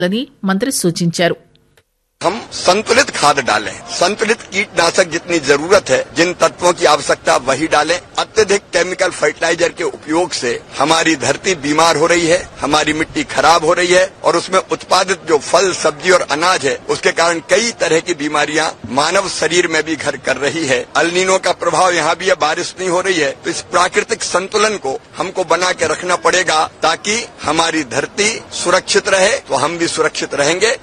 లని మంత్రి సూచించారు हम संतुलित खाद डालें संतुलित कीटनाशक जितनी जरूरत है जिन तत्वों की आवश्यकता वही डालें अत्यधिक केमिकल फर्टिलाइजर के उपयोग से हमारी धरती बीमार हो रही है हमारी मिट्टी खराब हो रही है और उसमें उत्पादित जो फल सब्जी और अनाज है उसके कारण कई तरह की बीमारियां मानव शरीर में भी घर कर रही है अल्नीनो का प्रभाव यहाँ भी है बारिश नहीं हो रही है तो इस प्राकृतिक संतुलन को हमको बना के रखना पड़ेगा ताकि हमारी धरती सुरक्षित रहे तो हम भी सुरक्षित रहेंगे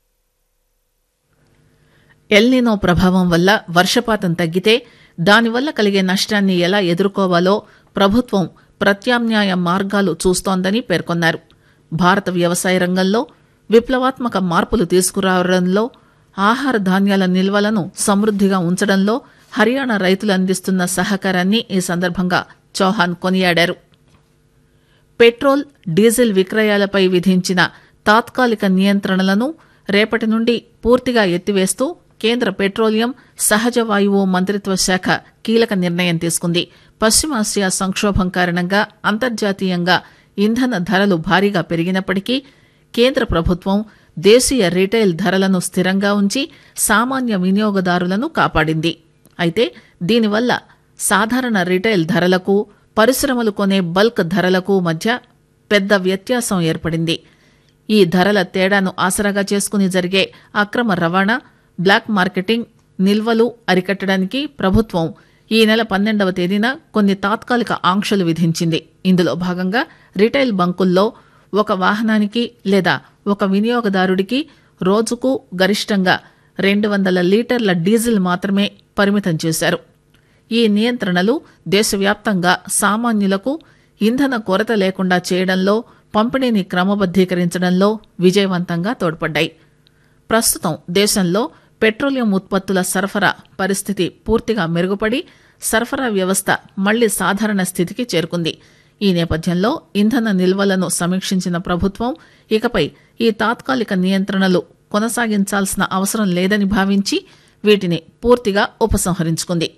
ఎల్నినో ప్రభావం వల్ల వర్షపాతం తగ్గితే దానివల్ల కలిగే నష్టాన్ని ఎలా ఎదుర్కోవాలో ప్రభుత్వం ప్రత్యామ్నాయ మార్గాలు చూస్తోందని పేర్కొన్నారు భారత వ్యవసాయ రంగంలో విప్లవాత్మక మార్పులు తీసుకురావడంలో ఆహార ధాన్యాల నిల్వలను సమృద్దిగా ఉంచడంలో హర్యానా రైతులు అందిస్తున్న సహకారాన్ని ఈ సందర్భంగా చౌహాన్ కొనియాడారు పెట్రోల్ డీజిల్ విక్రయాలపై విధించిన తాత్కాలిక నియంత్రణలను రేపటి నుండి పూర్తిగా ఎత్తివేస్తూ కేంద్ర పెట్రోలియం సహజ వాయువు మంత్రిత్వ శాఖ కీలక నిర్ణయం తీసుకుంది పశ్చిమాసియా సంక్షోభం కారణంగా అంతర్జాతీయంగా ఇంధన ధరలు భారీగా పెరిగినప్పటికీ కేంద్ర ప్రభుత్వం దేశీయ రీటైల్ ధరలను స్థిరంగా ఉంచి సామాన్య వినియోగదారులను కాపాడింది అయితే దీనివల్ల సాధారణ రీటైల్ ధరలకు పరిశ్రమలు కొనే బల్క్ ధరలకు మధ్య పెద్ద వ్యత్యాసం ఏర్పడింది ఈ ధరల తేడాను ఆసరాగా చేసుకుని జరిగే అక్రమ రవాణా బ్లాక్ మార్కెటింగ్ నిల్వలు అరికట్టడానికి ప్రభుత్వం ఈ నెల పన్నెండవ తేదీన కొన్ని తాత్కాలిక ఆంక్షలు విధించింది ఇందులో భాగంగా రిటైల్ బంకుల్లో ఒక వాహనానికి లేదా ఒక వినియోగదారుడికి రోజుకు గరిష్టంగా రెండు వందల లీటర్ల డీజిల్ మాత్రమే పరిమితం చేశారు ఈ నియంత్రణలు దేశవ్యాప్తంగా సామాన్యులకు ఇంధన కొరత లేకుండా చేయడంలో పంపిణీని క్రమబద్దీకరించడంలో విజయవంతంగా తోడ్పడ్డాయి ప్రస్తుతం దేశంలో పెట్రోలియం ఉత్పత్తుల సరఫరా పరిస్థితి పూర్తిగా మెరుగుపడి సరఫరా వ్యవస్థ మళ్లీ సాధారణ స్థితికి చేరుకుంది ఈ నేపథ్యంలో ఇంధన నిల్వలను సమీక్షించిన ప్రభుత్వం ఇకపై ఈ తాత్కాలిక నియంత్రణలు కొనసాగించాల్సిన అవసరం లేదని భావించి వీటిని పూర్తిగా ఉపసంహరించుకుంది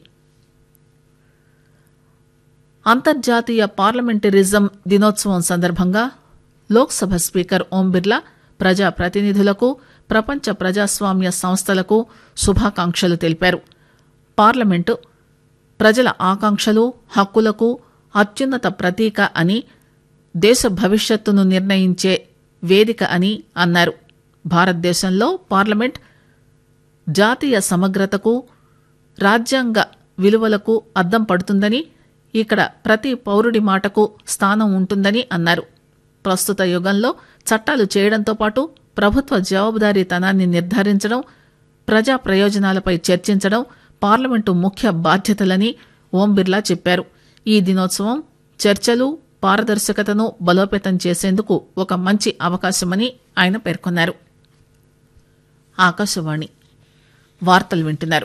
అంతర్జాతీయ పార్లమెంటరిజం దినోత్సవం సందర్భంగా లోక్సభ స్పీకర్ ఓం బిర్లా ప్రజా ప్రతినిధులకు ప్రపంచ ప్రజాస్వామ్య సంస్థలకు శుభాకాంక్షలు తెలిపారు పార్లమెంటు ప్రజల ఆకాంక్షలు హక్కులకు అత్యున్నత ప్రతీక అని దేశ భవిష్యత్తును నిర్ణయించే వేదిక అని అన్నారు భారతదేశంలో పార్లమెంట్ జాతీయ సమగ్రతకు రాజ్యాంగ విలువలకు అద్దం పడుతుందని ఇక్కడ ప్రతి పౌరుడి మాటకు స్థానం ఉంటుందని అన్నారు ప్రస్తుత యుగంలో చట్టాలు చేయడంతో పాటు ప్రభుత్వ జవాబుదారీతనాన్ని నిర్ధారించడం ప్రజా ప్రయోజనాలపై చర్చించడం పార్లమెంటు ముఖ్య బాధ్యతలని ఓం బిర్లా చెప్పారు ఈ దినోత్సవం చర్చలు పారదర్శకతను బలోపేతం చేసేందుకు ఒక మంచి అవకాశమని ఆయన పేర్కొన్నారు ఆకాశవాణి వార్తలు వింటున్నారు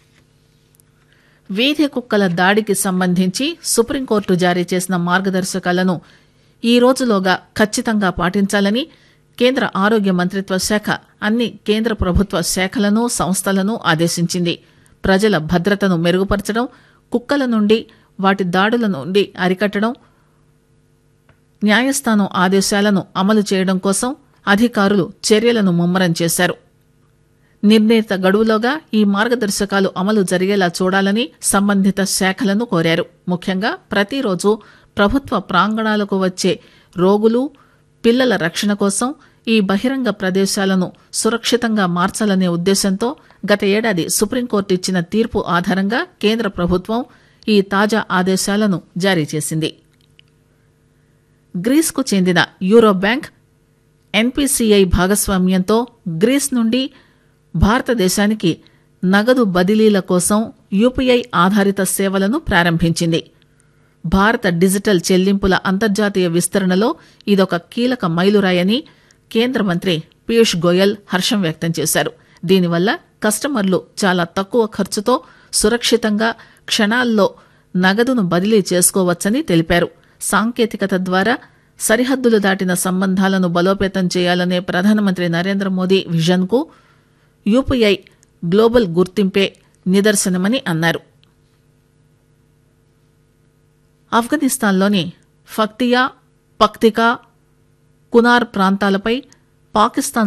వీధి కుక్కల దాడికి సంబంధించి సుప్రీంకోర్టు జారీ చేసిన మార్గదర్శకాలను ఈ రోజులోగా ఖచ్చితంగా పాటించాలని కేంద్ర ఆరోగ్య మంత్రిత్వ శాఖ అన్ని కేంద్ర ప్రభుత్వ శాఖలను సంస్థలను ఆదేశించింది ప్రజల భద్రతను మెరుగుపరచడం కుక్కల నుండి వాటి దాడుల నుండి అరికట్టడం న్యాయస్థానం ఆదేశాలను అమలు చేయడం కోసం అధికారులు చర్యలను ముమ్మరం చేశారు నిర్ణీత గడువులోగా ఈ మార్గదర్శకాలు అమలు జరిగేలా చూడాలని సంబంధిత శాఖలను కోరారు ముఖ్యంగా ప్రతిరోజు ప్రభుత్వ ప్రాంగణాలకు వచ్చే రోగులు పిల్లల రక్షణ కోసం ఈ బహిరంగ ప్రదేశాలను సురక్షితంగా మార్చాలనే ఉద్దేశంతో గత ఏడాది సుప్రీంకోర్టు ఇచ్చిన తీర్పు ఆధారంగా కేంద్ర ప్రభుత్వం ఈ తాజా ఆదేశాలను జారీ చేసింది గ్రీస్కు చెందిన యూరో బ్యాంక్ ఎన్పీసీఐ భాగస్వామ్యంతో గ్రీస్ నుండి భారతదేశానికి నగదు బదిలీల కోసం యూపీఐ ఆధారిత సేవలను ప్రారంభించింది భారత డిజిటల్ చెల్లింపుల అంతర్జాతీయ విస్తరణలో ఇదొక కీలక మైలురాయని కేంద్ర మంత్రి పీయూష్ గోయల్ హర్షం వ్యక్తం చేశారు దీనివల్ల కస్టమర్లు చాలా తక్కువ ఖర్చుతో సురక్షితంగా క్షణాల్లో నగదును బదిలీ చేసుకోవచ్చని తెలిపారు సాంకేతికత ద్వారా సరిహద్దులు దాటిన సంబంధాలను బలోపేతం చేయాలనే ప్రధానమంత్రి నరేంద్ర మోదీ విజన్కు యూపీఐ గ్లోబల్ గుర్తింపే నిదర్శనమని అన్నారు ఆఫ్ఘనిస్తాన్లోని ఫక్తియా పక్తికా కునార్ ప్రాంతాలపై పాకిస్తాన్